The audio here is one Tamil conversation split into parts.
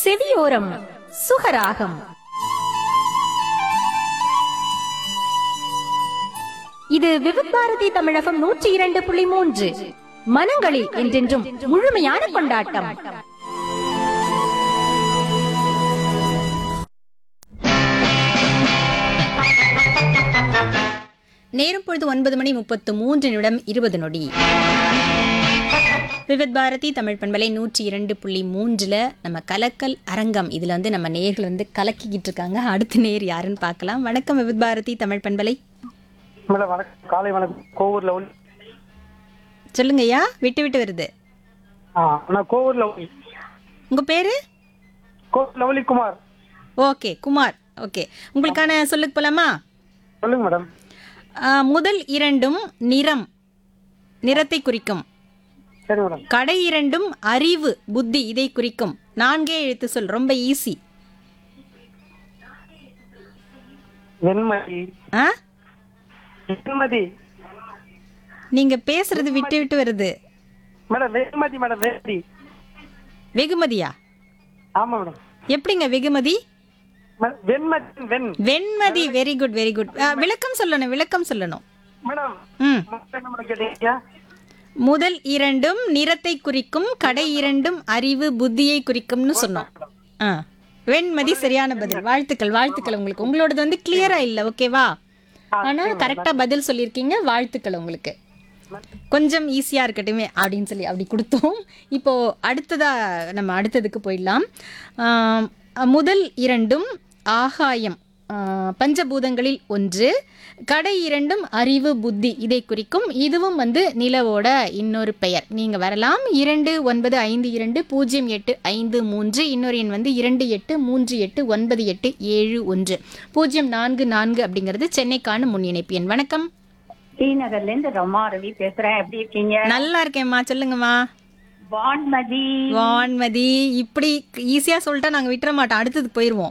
செவியோரம் சுகராகம் இது விவிபாரதி தமிழகம் நூற்றி இரண்டு புள்ளி மூன்று மனங்களில் என்றென்றும் முழுமையான கொண்டாட்டம் நேரம் பொழுது ஒன்பது மணி முப்பத்து மூன்று நிமிடம் இருபது நொடி விவித் பாரதி தமிழ் பண்பலை நூற்றி இரண்டு புள்ளி மூன்றில் நம்ம கலக்கல் அரங்கம் இதில் வந்து நம்ம நேர்கள் வந்து கலக்கிக்கிட்டு இருக்காங்க அடுத்த நேர் யாருன்னு பார்க்கலாம் வணக்கம் விவித் பாரதி தமிழ் பண்பலை மேடம் வணக்கம் காலை வணக்கம் கோவூர்ல ஒளி சொல்லுங்கய்யா விட்டு விட்டு வருது ஆ நான் கோவூர்ல ஒளி உங்கள் பேர் Kovur lovely Kumar okay Kumar okay உங்களுக்கான சொல்லுக்கு போலாமா சொல்லுங்க மேடம் ஆ, முதல் இரண்டும் நிறம் நிறத்தை குறிக்கும் சரி மேடம் கடை இரண்டும் அறிவு புத்தி இதை குறிக்கும் நான்கே எழுத்து சொல் ரொம்ப ஈஸி வெண்மதி ஆ வெண்மதி நீங்க பேசுறது விட்டு விட்டு வருது மேடம் வெண்மதி மேடம் வெண்மதி வெகுமதியா ஆமா மேடம் எப்படிங்க வெகுமதி மேடம், வெண்மதி வெண் Venmathi very good very good விளக்கம் சொல்லணும் விளக்கம் சொல்லணும் மேடம் ம் மொத்தம் என்ன மேடம் கேட்டீங்க முதல் இரண்டும் நிறத்தை குறிக்கும் கடை இரண்டும் அறிவு புத்தியை குறிக்கும்னு சொன்னோம் ஆ வெண்மதி சரியான பதில் வாழ்த்துக்கள் வாழ்த்துக்கள் உங்களுக்கு உங்களோடது வந்து கிளியரா இல்ல ஓகேவா ஆனா கரெக்டா பதில் சொல்லியிருக்கீங்க வாழ்த்துக்கள் உங்களுக்கு கொஞ்சம் ஈஸியா இருக்கட்டுமே அப்படின்னு சொல்லி அப்படி கொடுத்தோம் இப்போ அடுத்ததா நம்ம அடுத்ததுக்கு போயிடலாம் ஆம், முதல் இரண்டும் ஆகாயம் ஆ, பஞ்சபூதங்களில் ஒன்று கடை இரண்டும் அறிவு புத்தி இதை குறிக்கும் இதுவும் வந்து நிலவோட இன்னொரு பெயர் நீங்க வரலாம் இரண்டு ஒன்பது ஐந்து இரண்டு பூஜ்ஜியம் எட்டு ஐந்து மூன்று இன்னொரு எண் வந்து இரண்டு எட்டு மூன்று எட்டு ஒன்பது எட்டு ஏழு ஒன்று பூஜ்ஜியம் நான்கு நான்கு அப்படிங்கிறது சென்னைக்கான முன் இணைப்பு எண் வணக்கம் டி நகர்ல இருந்து ரமா ரவி பேசுறேன் எப்படி இருக்கீங்க நல்லா இருக்கேம்மா சொல்லுங்கம்மா வான்மதி வான்மதி இப்படி ஈஸியா சொல்லிட்டா நாங்க விட்டுற மாட்டோம் அடுத்ததுக்கு போயிருவோம்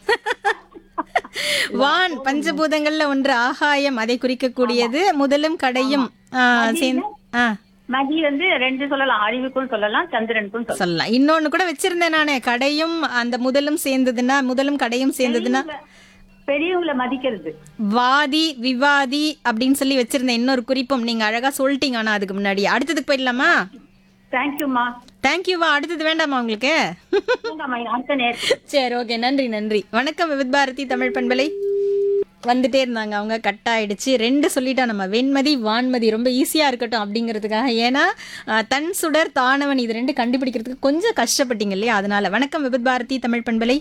வான் பஞ்சபூதங்கள்ல ஒன்று ஆகாயம் அதை குறிக்கக்கூடியது முதலும் கடையும் ஆ, சேர்ந்து ஆ, மதி வந்து ரெண்டு சொல்லலாம் அறிவுக்கும் சொல்லலாம் சந்திரனுக்கும் சொல்லலாம் சொல்லலாம் இன்னொன்னு கூட வச்சிருந்தேன் நானே கடையும் அந்த முதலும் சேர்ந்ததுன்னா முதலும் கடையும் சேர்ந்ததுன்னா பெரியவங்களை மதிக்கிறது வாதி விவாதி அப்படின்னு சொல்லி வச்சிருந்தேன் இன்னொரு குறிப்பும் நீங்க அழகா சொல்லிட்டீங்க ஆனா அதுக்கு முன்னாடி அடுத்ததுக்கு போயிடலாமா தேங்க்யூமா தேங்க்யூவா அடுத்தது வேண்டாமா உங்களுக்கு அடுத்த நேரம் சரி ஓகே நன்றி நன்றி வணக்கம் விவித் பாரதி தமிழ் பண்பலை வந்துட்டே இருந்தாங்க அவங்க கட் ஆயிடுச்சு ரெண்டு சொல்லிட்டா நம்ம வெண்மதி வான்மதி ரொம்ப ஈஸியா இருக்கட்டும் அப்படிங்கிறதுக்காக ஏன்னா அஹ், தன் சுடர் தானவன் இது ரெண்டு கண்டுபிடிக்கிறதுக்கு கொஞ்சம் கஷ்டப்பட்டீங்க இல்லையா அதனால வணக்கம் விவித் பாரதி தமிழ் பண்பலை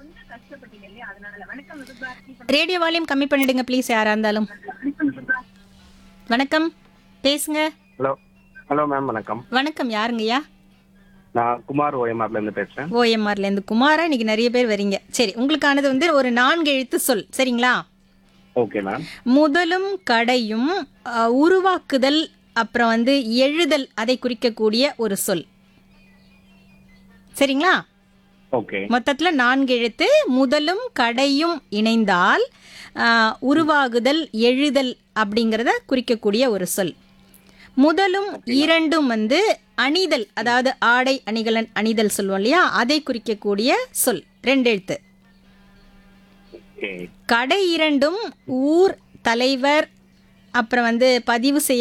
ரேடியோ வால்யூம் கம்மி பண்ணிடுங்க ப்ளீஸ் யாரா இருந்தாலும் வணக்கம் பேசுங்க ஹலோ ஹலோ மேம் வணக்கம் வணக்கம் யாருங்கய்யா நான் குமார் ஓஎம்ஆர்ல இருந்து பேசுறேன் ஓஎம்ஆர்ல இருந்து குமாரா இன்னைக்கு நிறைய பேர் வரீங்க சரி உங்களுக்கானது வந்து ஒரு நான்கு எழுத்து சொல் சரிங்களா ஓகே மேம் முதலும் கடையும் அஹ், உருவாக்குதல் அப்புறம் வந்து எழுதல் அதை குறிக்கக்கூடிய ஒரு சொல் சரிங்களா ஓகே மொத்தத்துல நான்கு எழுத்து முதலும் கடையும் இணைந்தால் அஹ், உருவாகுதல் எழுதல் அப்படிங்கிறத குறிக்கக்கூடிய ஒரு சொல் முதலும் இரண்டும் வந்து அணிதல் அதாவது ஆடை அணிகலன் அணிதல் சொல்லுவோம் இல்லையா அதை குறிக்கக்கூடிய சொல் ரெண்டு எழுத்து ஓகே கடை இரண்டும் ஊர் தலைவர் அப்புறம் வந்து பதிவு செய்ய